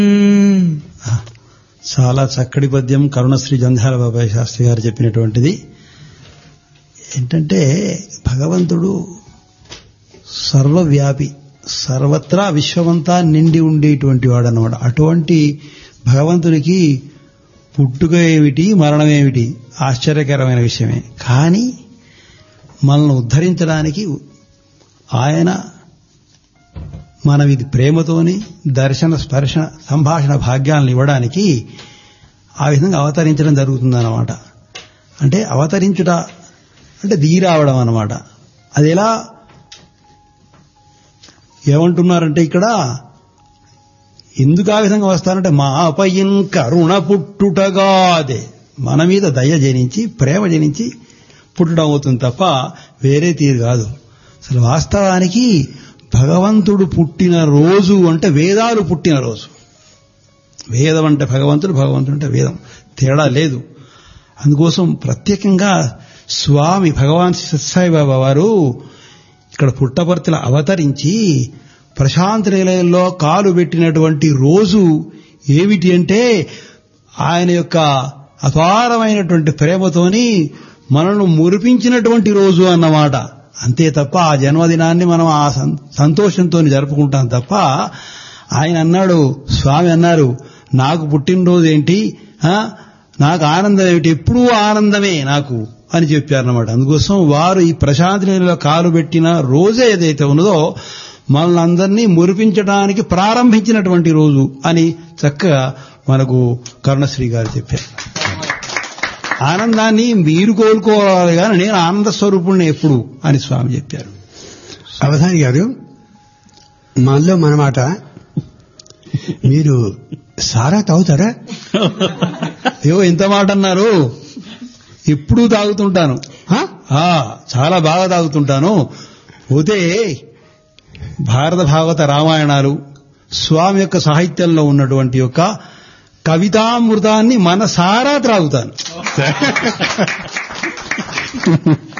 చాలా చక్కటి పద్యం కరుణశ్రీ జంధ్యాల బాబాయ్ శాస్త్రి గారు చెప్పినటువంటిది ఏంటంటే భగవంతుడు సర్వవ్యాపి సర్వత్రా విశ్వమంతా నిండి ఉండేటువంటి వాడు అన్నమాట అటువంటి భగవంతుడికి పుట్టుక ఏమిటి మరణం ఏమిటి ఆశ్చర్యకరమైన విషయమే కానీ మనల్ని ఉద్ధరించడానికి ఆయన మనం ఇది ప్రేమతోని దర్శన స్పర్శ సంభాషణ భాగ్యాలను ఇవ్వడానికి ఆ విధంగా అవతరించడం జరుగుతుందన్నమాట అంటే అవతరించుట అంటే దిగిరావడం అన్నమాట అది ఎలా ఏమంటున్నారంటే ఇక్కడ ఎందుకు ఆ విధంగా వస్తారంటే మాపయిన్ కరుణ పుట్టుటగాదే మన మీద దయ జనించి ప్రేమ జనించి పుట్టడం అవుతుంది తప్ప వేరే తీరు కాదు అసలు వాస్తవానికి భగవంతుడు పుట్టిన రోజు అంటే వేదాలు పుట్టిన రోజు వేదం అంటే భగవంతుడు భగవంతుడు అంటే వేదం తేడా లేదు అందుకోసం ప్రత్యేకంగా స్వామి భగవాన్ సత్సాయి బాబా వారు ఇక్కడ పుట్టపర్తిలో అవతరించి ప్రశాంత నిలయంలో కాలు పెట్టినటువంటి రోజు ఏమిటి అంటే ఆయన యొక్క అపారమైనటువంటి ప్రేమతోని మనను మురిపించినటువంటి రోజు అన్నమాట అంతే తప్ప ఆ జన్మదినాన్ని మనం ఆ సంతోషంతో జరుపుకుంటాం తప్ప ఆయన అన్నాడు స్వామి అన్నారు నాకు పుట్టినరోజు ఏంటి నాకు ఆనందం ఏమిటి ఎప్పుడూ ఆనందమే నాకు అని చెప్పారనమాట అందుకోసం వారు ఈ ప్రశాంతి నీళ్ళలో కాలు పెట్టిన రోజే ఏదైతే ఉన్నదో మనల్ని అందరినీ మురిపించడానికి ప్రారంభించినటువంటి రోజు అని చక్కగా మనకు కరుణశ్రీ గారు చెప్పారు ఆనందాన్ని మీరు కోలుకోవాలి కానీ నేను ఆనంద స్వరూపుణ్ణి ఎప్పుడు అని స్వామి చెప్పారు అవధాని గారు మనలో మనమాట మీరు సారా తాగుతారా ఏవో ఇంత మాట అన్నారు ఎప్పుడూ తాగుతుంటాను చాలా బాగా తాగుతుంటాను పోతే భారత భాగవత రామాయణాలు స్వామి యొక్క సాహిత్యంలో ఉన్నటువంటి యొక్క కవితామృతాన్ని మనసారా త్రాగుతాను